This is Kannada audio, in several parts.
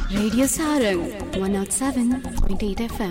Radio Sarang 107.8 FM.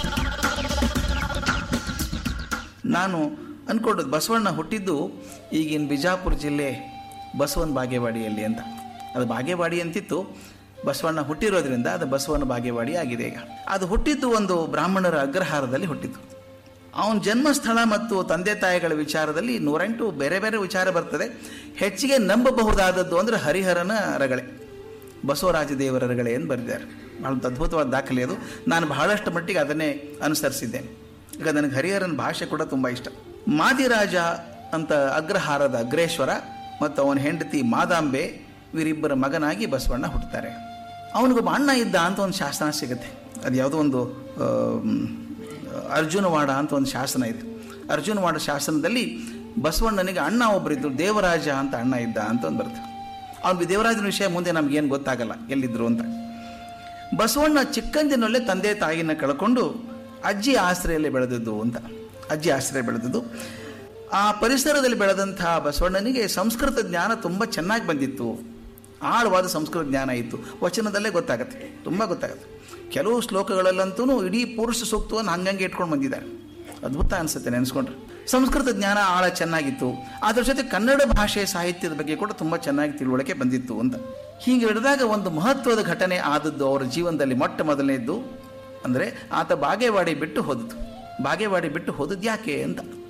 ನಾನು ಅಂದ್ಕೊಂಡದ್ದು ಬಸವಣ್ಣ ಹುಟ್ಟಿದ್ದು ಈಗಿನ ಬಿಜಾಪುರ ಜಿಲ್ಲೆ ಬಸವನ ಬಾಗೇವಾಡಿಯಲ್ಲಿ ಅಂತ ಅದು ಬಾಗೇವಾಡಿ ಅಂತಿತ್ತು ಬಸವಣ್ಣ ಹುಟ್ಟಿರೋದ್ರಿಂದ ಅದು ಬಸವನ ಬಾಗೇವಾಡಿ ಆಗಿದೆ ಈಗ ಅದು ಹುಟ್ಟಿದ್ದು ಒಂದು ಬ್ರಾಹ್ಮಣರ ಅಗ್ರಹಾರದಲ್ಲಿ ಹುಟ್ಟಿದ್ದು ಅವನ ಜನ್ಮಸ್ಥಳ ಮತ್ತು ತಂದೆ ತಾಯಿಗಳ ವಿಚಾರದಲ್ಲಿ ನೂರೆಂಟು ಬೇರೆ ಬೇರೆ ವಿಚಾರ ಬರ್ತದೆ ಹೆಚ್ಚಿಗೆ ನಂಬಬಹುದಾದದ್ದು ಅಂದರೆ ಹರಿಹರನ ರಗಳೆ ಬಸವರಾಜ ದೇವರ ರಗಳೆ ಎಂದು ಬರೆದಿದ್ದಾರೆ ಬಹಳ ಅದ್ಭುತವಾದ ದಾಖಲೆ ಅದು ನಾನು ಬಹಳಷ್ಟು ಮಟ್ಟಿಗೆ ಅದನ್ನೇ ಅನುಸರಿಸಿದ್ದೇನೆ ಈಗ ನನಗೆ ಹರಿಹರನ ಭಾಷೆ ಕೂಡ ತುಂಬ ಇಷ್ಟ ಮಾದಿರಾಜ ಅಂತ ಅಗ್ರಹಾರದ ಅಗ್ರೇಶ್ವರ ಮತ್ತು ಅವನ ಹೆಂಡತಿ ಮಾದಾಂಬೆ ಇವರಿಬ್ಬರ ಮಗನಾಗಿ ಬಸವಣ್ಣ ಹುಟ್ಟುತ್ತಾರೆ ಅವನಿಗೊಬ್ಬ ಅಣ್ಣ ಇದ್ದ ಅಂತ ಒಂದು ಶಾಸನ ಸಿಗುತ್ತೆ ಅದು ಯಾವುದೋ ಒಂದು ಆ, ಮ್, ಅರ್ಜುನವಾಡ ಅಂತ ಒಂದು ಶಾಸನ ಇದೆ ಅರ್ಜುನವಾಡ ಶಾಸನದಲ್ಲಿ ಬಸವಣ್ಣನಿಗೆ ಅಣ್ಣ ಒಬ್ಬರಿದ್ರು ದೇವರಾಜ ಅಂತ ಅಣ್ಣ ಇದ್ದ ಅಂತ ಒಂದು ಬರುತ್ತೆ ಅವ್ನಿಗೆ ದೇವರಾಜನ ವಿಷಯ ಮುಂದೆ ನಮಗೇನು ಗೊತ್ತಾಗಲ್ಲ ಎಲ್ಲಿದ್ರು ಅಂತ ಬಸವಣ್ಣ ಚಿಕ್ಕಂದಿನಲ್ಲೇ ತಂದೆ ತಾಯಿನ ಕಳ್ಕೊಂಡು ಅಜ್ಜಿ ಆಶ್ರಯಲ್ಲಿ ಬೆಳೆದದ್ದು ಅಂತ ಅಜ್ಜಿ ಆಶ್ರಯ ಬೆಳೆದದ್ದು ಆ ಪರಿಸರದಲ್ಲಿ ಬೆಳೆದಂತಹ ಬಸವಣ್ಣನಿಗೆ ಸಂಸ್ಕೃತ ಜ್ಞಾನ ತುಂಬ ಚೆನ್ನಾಗಿ ಬಂದಿತ್ತು ಆಳವಾದ ಸಂಸ್ಕೃತ ಜ್ಞಾನ ಇತ್ತು ವಚನದಲ್ಲೇ ಗೊತ್ತಾಗತ್ತೆ ತುಂಬ ಗೊತ್ತಾಗತ್ತೆ ಕೆಲವು ಶ್ಲೋಕಗಳಲ್ಲಂತೂ ಇಡೀ ಪುರುಷ ಸೂಕ್ತವನ್ನು ಹಂಗಂಗೆ ಇಟ್ಕೊಂಡು ಬಂದಿದ್ದಾರೆ ಅದ್ಭುತ ಅನಿಸುತ್ತೆ ನೆನೆಸ್ಕೊಂಡ್ರೆ ಸಂಸ್ಕೃತ ಜ್ಞಾನ ಆಳ ಚೆನ್ನಾಗಿತ್ತು ಅದರ ಜೊತೆ ಕನ್ನಡ ಭಾಷೆ ಸಾಹಿತ್ಯದ ಬಗ್ಗೆ ಕೂಡ ತುಂಬ ಚೆನ್ನಾಗಿ ತಿಳುವಳಿಕೆ ಬಂದಿತ್ತು ಅಂತ ಹೀಗೆ ಹಿಡಿದಾಗ ಒಂದು ಮಹತ್ವದ ಘಟನೆ ಆದದ್ದು ಅವರ ಜೀವನದಲ್ಲಿ ಮೊಟ್ಟ ಮೊದಲನೇದ್ದು ಅಂದರೆ ಆತ ಬಾಗೇವಾಡಿ ಬಿಟ್ಟು ಹೋದದ್ದು ಬಾಗೇವಾಡಿ ಬಿಟ್ಟು ಹೋದದ್ದು ಯಾಕೆ ಅಂತ